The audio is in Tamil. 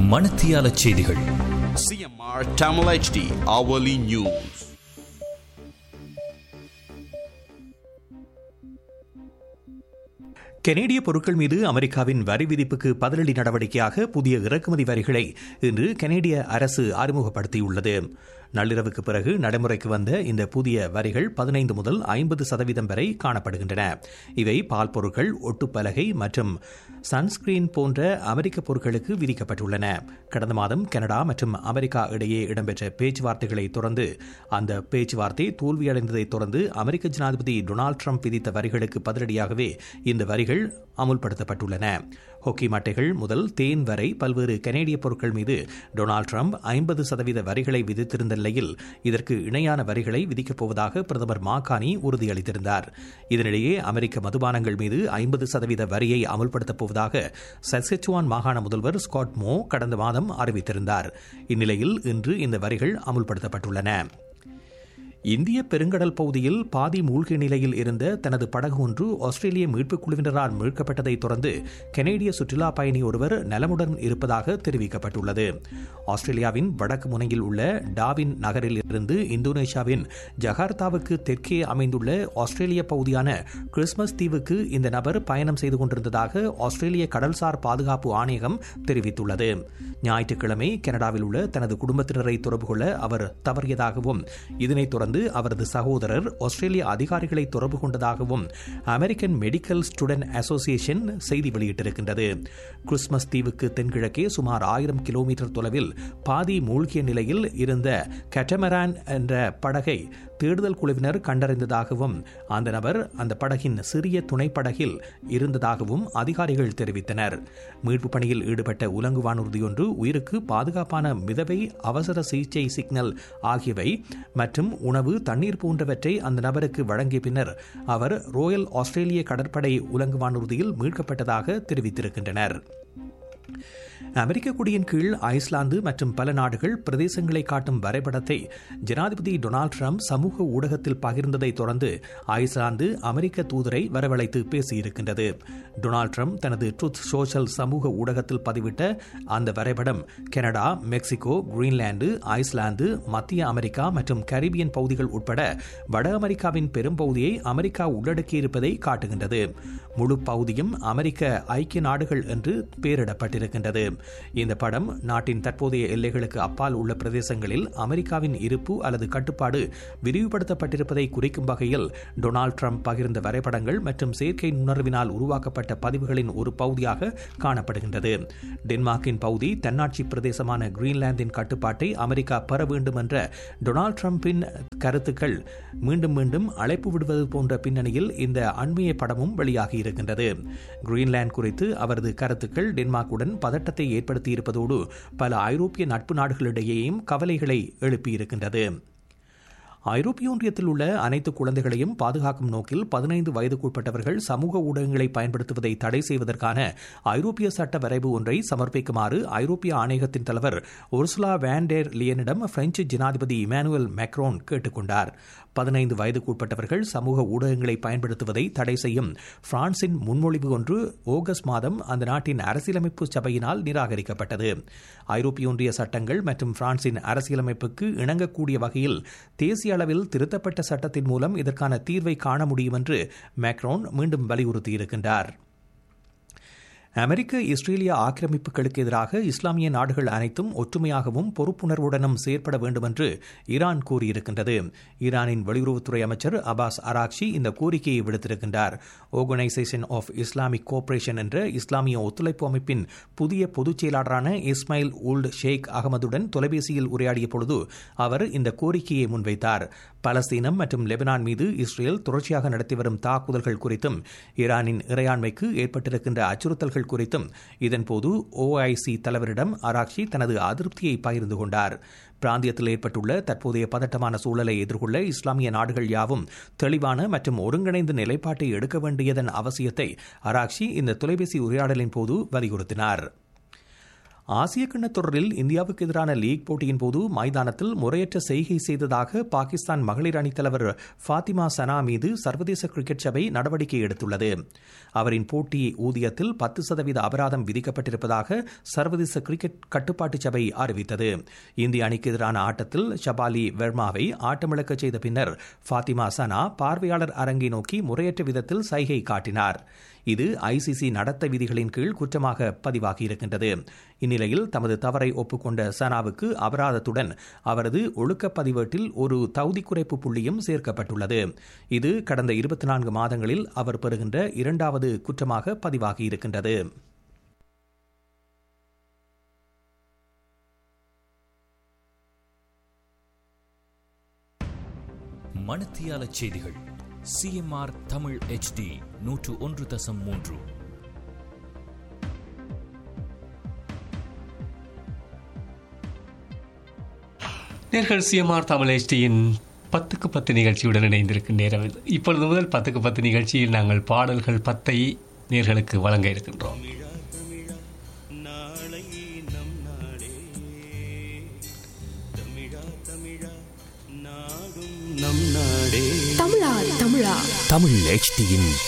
மணத்தியால செய்திகள் CMR Tamil HD hourly news. கனேடிய பொருட்கள் மீது அமெரிக்காவின் வரி விதிப்புக்கு பதிலடி நடவடிக்கையாக புதிய இறக்குமதி வரிகளை இன்று கனேடிய அரசு அறிமுகப்படுத்தியுள்ளது நள்ளிரவுக்கு பிறகு நடைமுறைக்கு வந்த இந்த புதிய வரிகள் பதினைந்து முதல் ஐம்பது சதவீதம் வரை காணப்படுகின்றன இவை பால் பொருட்கள் ஒட்டுப்பலகை மற்றும் சன்ஸ்கிரீன் போன்ற அமெரிக்க பொருட்களுக்கு விதிக்கப்பட்டுள்ளன கடந்த மாதம் கனடா மற்றும் அமெரிக்கா இடையே இடம்பெற்ற பேச்சுவார்த்தைகளை தொடர்ந்து அந்த பேச்சுவார்த்தை தோல்வியடைந்ததைத் தொடர்ந்து அமெரிக்க ஜனாதிபதி டொனால்டு ட்ரம்ப் விதித்த வரிகளுக்கு பதிலடியாகவே இந்த வரிகள் அமுல்படுத்தப்பட்டுள்ளன ஹொக்கி மட்டைகள் முதல் தேன் வரை பல்வேறு கனேடிய பொருட்கள் மீது டொனால்டு ட்ரம்ப் ஐம்பது சதவீத வரிகளை விதித்திருந்த நிலையில் இதற்கு இணையான வரிகளை விதிக்கப் போவதாக பிரதமர் மாகாணி உறுதியளித்திருந்தார் இதனிடையே அமெரிக்க மதுபானங்கள் மீது ஐம்பது சதவீத வரியை அமல்படுத்தப் போவதாக சஸ்கச்சுவான் மாகாண முதல்வர் ஸ்காட் மோ கடந்த மாதம் அறிவித்திருந்தார் இந்நிலையில் இன்று இந்த வரிகள் அமுல்படுத்தப்பட்டுள்ளன இந்திய பெருங்கடல் பகுதியில் பாதி மூழ்கிய நிலையில் இருந்த தனது படகு ஒன்று ஆஸ்திரேலிய மீட்புக் குழுவினரால் மீட்கப்பட்டதை தொடர்ந்து கனேடிய சுற்றுலா பயணி ஒருவர் நலமுடன் இருப்பதாக தெரிவிக்கப்பட்டுள்ளது ஆஸ்திரேலியாவின் வடக்கு முனையில் உள்ள டாவின் நகரில் இருந்து இந்தோனேஷியாவின் ஜகார்த்தாவுக்கு தெற்கே அமைந்துள்ள ஆஸ்திரேலிய பகுதியான கிறிஸ்மஸ் தீவுக்கு இந்த நபர் பயணம் செய்து கொண்டிருந்ததாக ஆஸ்திரேலிய கடல்சார் பாதுகாப்பு ஆணையகம் தெரிவித்துள்ளது ஞாயிற்றுக்கிழமை கனடாவில் உள்ள தனது குடும்பத்தினரை தொடர்பு கொள்ள அவர் தவறியதாகவும் இதனைத் தொடர்ந்து அவரது சகோதரர் ஆஸ்திரேலிய அதிகாரிகளை தொடர்பு கொண்டதாகவும் அமெரிக்கன் மெடிக்கல் ஸ்டூடெண்ட் அசோசியேஷன் செய்தி வெளியிட்டிருக்கின்றது கிறிஸ்மஸ் தீவுக்கு தென்கிழக்கே சுமார் ஆயிரம் கிலோமீட்டர் தொலைவில் பாதி மூழ்கிய நிலையில் இருந்த கட்டமரான் என்ற படகை தேடுதல் குழுவினர் கண்டறிந்ததாகவும் அந்த நபர் அந்த படகின் சிறிய துணைப்படகில் இருந்ததாகவும் அதிகாரிகள் தெரிவித்தனர் மீட்பு பணியில் ஈடுபட்ட உலங்கு வானூர்தியொன்று உயிருக்கு பாதுகாப்பான மிதவை அவசர சிகிச்சை சிக்னல் ஆகியவை மற்றும் உணவு தண்ணீர் போன்றவற்றை அந்த நபருக்கு வழங்கிய பின்னர் அவர் ரோயல் ஆஸ்திரேலிய கடற்படை உலங்கு வானூர்தியில் மீட்கப்பட்டதாக தெரிவித்திருக்கின்றனர் அமெரிக்க குடியின் கீழ் ஐஸ்லாந்து மற்றும் பல நாடுகள் பிரதேசங்களை காட்டும் வரைபடத்தை ஜனாதிபதி டொனால்டு ட்ரம்ப் சமூக ஊடகத்தில் பகிர்ந்ததை தொடர்ந்து ஐஸ்லாந்து அமெரிக்க தூதரை வரவழைத்து பேசியிருக்கின்றது டொனால்டு ட்ரம்ப் தனது ட்ருத் சோஷல் சமூக ஊடகத்தில் பதிவிட்ட அந்த வரைபடம் கனடா மெக்சிகோ கிரீன்லாந்து ஐஸ்லாந்து மத்திய அமெரிக்கா மற்றும் கரிபியன் பகுதிகள் உட்பட வட அமெரிக்காவின் பெரும்பகுதியை அமெரிக்கா உள்ளடக்கியிருப்பதை காட்டுகின்றது முழு பகுதியும் அமெரிக்க ஐக்கிய நாடுகள் என்று பெயரிடப்பட்டிருக்கின்றது இந்த படம் நாட்டின் தற்போதைய எல்லைகளுக்கு அப்பால் உள்ள பிரதேசங்களில் அமெரிக்காவின் இருப்பு அல்லது கட்டுப்பாடு விரிவுபடுத்தப்பட்டிருப்பதை குறிக்கும் வகையில் டொனால்டு ட்ரம்ப் பகிர்ந்த வரைபடங்கள் மற்றும் செயற்கை நுணர்வினால் உருவாக்கப்பட்ட பதிவுகளின் ஒரு பகுதியாக காணப்படுகின்றது டென்மார்க்கின் பகுதி தன்னாட்சி பிரதேசமான கிரீன்லாந்தின் கட்டுப்பாட்டை அமெரிக்கா பெற வேண்டும் என்ற டொனால்டு ட்ரம்பின் கருத்துக்கள் மீண்டும் மீண்டும் அழைப்பு விடுவது போன்ற பின்னணியில் இந்த அண்மைய படமும் வெளியாகி இருக்கின்றது கிரீன்லாந்து குறித்து அவரது கருத்துக்கள் டென்மார்க்குடன் பதட்டத்தை ஏற்படுத்தியிருப்பதோடு பல ஐரோப்பிய நட்பு நாடுகளிடையேயும் கவலைகளை எழுப்பியிருக்கின்றது ஐரோப்பிய ஒன்றியத்தில் உள்ள அனைத்து குழந்தைகளையும் பாதுகாக்கும் நோக்கில் பதினைந்து வயதுக்குட்பட்டவர்கள் சமூக ஊடகங்களை பயன்படுத்துவதை தடை செய்வதற்கான ஐரோப்பிய சட்ட வரைவு ஒன்றை சமர்ப்பிக்குமாறு ஐரோப்பிய ஆணையகத்தின் தலைவர் ஒர்சுலா வேண்டேர் லியனிடம் பிரெஞ்சு ஜனாதிபதி இமானுவேல் மேக்ரோன் கேட்டுக்கொண்டார் பதினைந்து வயதுக்குட்பட்டவர்கள் சமூக ஊடகங்களை பயன்படுத்துவதை தடை செய்யும் பிரான்சின் முன்மொழிவு ஒன்று ஆகஸ்ட் மாதம் அந்த நாட்டின் அரசியலமைப்பு சபையினால் நிராகரிக்கப்பட்டது ஐரோப்பிய ஒன்றிய சட்டங்கள் மற்றும் பிரான்சின் அரசியலமைப்புக்கு இணங்கக்கூடிய வகையில் தேசிய அளவில் திருத்தப்பட்ட சட்டத்தின் மூலம் இதற்கான தீர்வை காண முடியும் என்று மேக்ரோன் மீண்டும் வலியுறுத்தியிருக்கின்றார் அமெரிக்க இஸ்ரேலிய ஆக்கிரமிப்புகளுக்கு எதிராக இஸ்லாமிய நாடுகள் அனைத்தும் ஒற்றுமையாகவும் பொறுப்புணர்வுடனும் செயற்பட வேண்டும் என்று ஈரான் கூறியிருக்கின்றது ஈரானின் வெளியுறவுத்துறை அமைச்சர் அபாஸ் அராக்ஷி இந்த கோரிக்கையை விடுத்திருக்கின்றார் ஆர்கனைசேஷன் ஆஃப் இஸ்லாமிக் கோஆபரேஷன் என்ற இஸ்லாமிய ஒத்துழைப்பு அமைப்பின் புதிய பொதுச் செயலாளரான இஸ்மாயில் உல்ட் ஷேக் அகமதுடன் தொலைபேசியில் உரையாடிய பொழுது அவர் இந்த கோரிக்கையை முன்வைத்தார் பலஸ்தீனம் மற்றும் லெபனான் மீது இஸ்ரேல் தொடர்ச்சியாக நடத்தி வரும் தாக்குதல்கள் குறித்தும் ஈரானின் இறையாண்மைக்கு ஏற்பட்டிருக்கின்ற அச்சுறுத்தல்கள் குறித்தும் இதன்போது ஓஐசி தலைவரிடம் அராக்ஷி தனது அதிருப்தியை பகிர்ந்து கொண்டார் பிராந்தியத்தில் ஏற்பட்டுள்ள தற்போதைய பதட்டமான சூழலை எதிர்கொள்ள இஸ்லாமிய நாடுகள் யாவும் தெளிவான மற்றும் ஒருங்கிணைந்த நிலைப்பாட்டை எடுக்க வேண்டியதன் அவசியத்தை அராக்ஷி இந்த தொலைபேசி உரையாடலின் போது வலியுறுத்தினார் ஆசிய கிண்ணத் தொடரில் இந்தியாவுக்கு எதிரான லீக் போட்டியின் போது மைதானத்தில் முறையற்ற செய்கை செய்ததாக பாகிஸ்தான் மகளிர் அணித் தலைவர் ஃபாத்திமா சனா மீது சர்வதேச கிரிக்கெட் சபை நடவடிக்கை எடுத்துள்ளது அவரின் போட்டி ஊதியத்தில் பத்து சதவீத அபராதம் விதிக்கப்பட்டிருப்பதாக சர்வதேச கிரிக்கெட் கட்டுப்பாட்டு சபை அறிவித்தது இந்திய அணிக்கு எதிரான ஆட்டத்தில் ஷபாலி வெர்மாவை ஆட்டமிழக்கச் செய்த பின்னர் ஃபாத்திமா சனா பார்வையாளர் அரங்கை நோக்கி முறையற்ற விதத்தில் சைகை காட்டினார் இது ஐசிசி நடத்த விதிகளின் கீழ் குற்றமாக பதிவாகியிருக்கின்றது இந்நிலையில் தமது தவறை ஒப்புக்கொண்ட சனாவுக்கு அபராதத்துடன் அவரது ஒழுக்க பதிவேட்டில் ஒரு தகுதி குறைப்பு புள்ளியும் சேர்க்கப்பட்டுள்ளது இது கடந்த இருபத்தி நான்கு மாதங்களில் அவர் பெறுகின்ற இரண்டாவது குற்றமாக பதிவாகியிருக்கின்றது மணத்தியால செய்திகள் சிஎம்ஆர் தமிழ் ஹெச்டி நூற்று ஒன்று தசம் மூன்று நேர்கள் சிஎம்ஆர் தமிழ் HDயின் பத்துக்கு பத்து நிகழ்ச்சியுடன் இணைந்திருக்கும் நேரம் இது இப்பொழுது முதல் பத்துக்கு பத்து நிகழ்ச்சியில் நாங்கள் பாடல்கள் பத்தை நேர்களுக்கு வழங்க இருக்கின்றோம் நாளை நம் நாடே தமிழா தமிழா நாடும் நம் நாடே தமிழா தமிழா தமிழ் ஹெச்டியின்